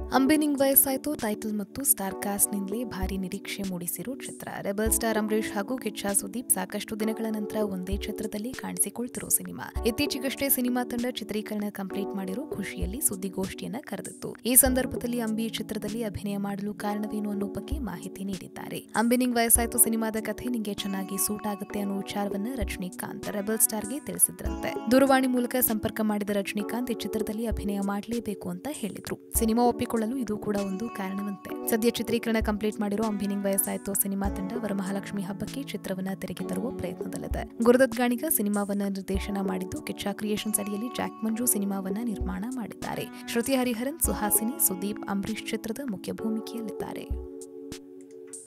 ಅಂಬಿನಿಂಗ್ ವಯಸ್ಸಾಯ್ತು title ಮತ್ತು star ಕಾಸ್ಟ್ನಿಂದಲೇ ಭಾರಿ ನಿರೀಕ್ಷೆ ಮೂಡಿಸಿರೋ ಚಿತ್ರ ರೆಬಲ್ ಸ್ಟಾರ್ ಅಂಬರೀಶ್ ಹಾಗೂ ಕಿಚ್ಚ ಸುದೀಪ್ ಸಾಕಷ್ಟು ದಿನಗಳ ನಂತರ ಒಂದೇ ಚಿತ್ರದಲ್ಲಿ ಕಾಣಿಸಿಕೊಳ್ತಿರೋ ಸಿನಿಮಾ ಇತ್ತೀಚೆಗಷ್ಟೇ ಸಿನಿಮಾ ತಂಡ ಚಿತ್ರೀಕರಣ ಕಂಪ್ಲೀಟ್ ಮಾಡಿರೋ ಖುಷಿಯಲ್ಲಿ ಸುದ್ದಿಗೋಷ್ಠಿಯನ್ನ ಕರೆದಿತ್ತು ಈ ಸಂದರ್ಭದಲ್ಲಿ ಅಂಬಿ ಚಿತ್ರದಲ್ಲಿ ಅಭಿನಯ ಮಾಡಲು ಕಾರಣವೇನು ಅನ್ನೋ ಬಗ್ಗೆ ಮಾಹಿತಿ ನೀಡಿದ್ದಾರೆ ಅಂಬಿನಿಂಗ್ ವಯಸ್ಸಾಯ್ತು ಸಿನಿಮಾದ ಕಥೆ ನಿಂಗೆ ಚೆನ್ನಾಗಿ ಸೂಟ್ ಆಗುತ್ತೆ ಅನ್ನೋ ವಿಚಾರವನ್ನ ರಜನಿಕಾಂತ್ ರೆಬಲ್ ಸ್ಟಾರ್ಗೆ ತಿಳಿಸಿದ್ರಂತೆ ದೂರವಾಣಿ ಮೂಲಕ ಸಂಪರ್ಕ ಮಾಡಿದ ರಜನಿಕಾಂತ್ ಈ ಚಿತ್ರದಲ್ಲಿ ಅಭಿನಯ ಮಾಡಲೇಬೇಕು ಅಂತ ಹೇಳಿದ್ರು ಸಿನಿಮಾ ಒಪ್ಪಿಕೊಳ್ಳಲು ಇದು ಕೂಡ ಒಂದು ಕಾರಣವಂತೆ ಸದ್ಯ ಚಿತ್ರೀಕರಣ ಕಂಪ್ಲೀಟ್ ಮಾಡಿರೋ ಅಂಬಿನಿಂಗ್ ವಯಸ್ಸಾಯ್ತು ಸಿನಿಮಾ ತಂಡ ವರಮಹಾಲಕ್ಷ್ಮಿ ಹಬ್ಬಕ್ಕೆ ಚಿತ್ರವನ್ನ ತೆರೆಗೆ ತರುವ ಪ್ರಯತ್ನದಲ್ಲಿದೆ ಗುರುದತ್ ಗಾಣಿಗ ಸಿನಿಮಾವನ್ನ ನಿರ್ದೇಶನ ಮಾಡಿದ್ದು ಕಿಚ್ಚ ಕ್ರಿಯೇಷನ್ಸ್ ಅಡಿಯಲ್ಲಿ ಜಾಕ್ ಮಂಜು ಸಿನಿಮಾವನ್ನ ನಿರ್ಮಾಣ ಮಾಡಿದ್ದಾರೆ ಶ್ರುತಿ ಹರಿಹರನ್ ಸುಹಾಸಿನಿ ಸುದೀಪ್ ಅಂಬರೀಶ್ ಚಿತ್ರದ ಮುಖ್ಯ ಭೂಮಿಕೆಯಲ್ಲಿದ್ದಾರೆ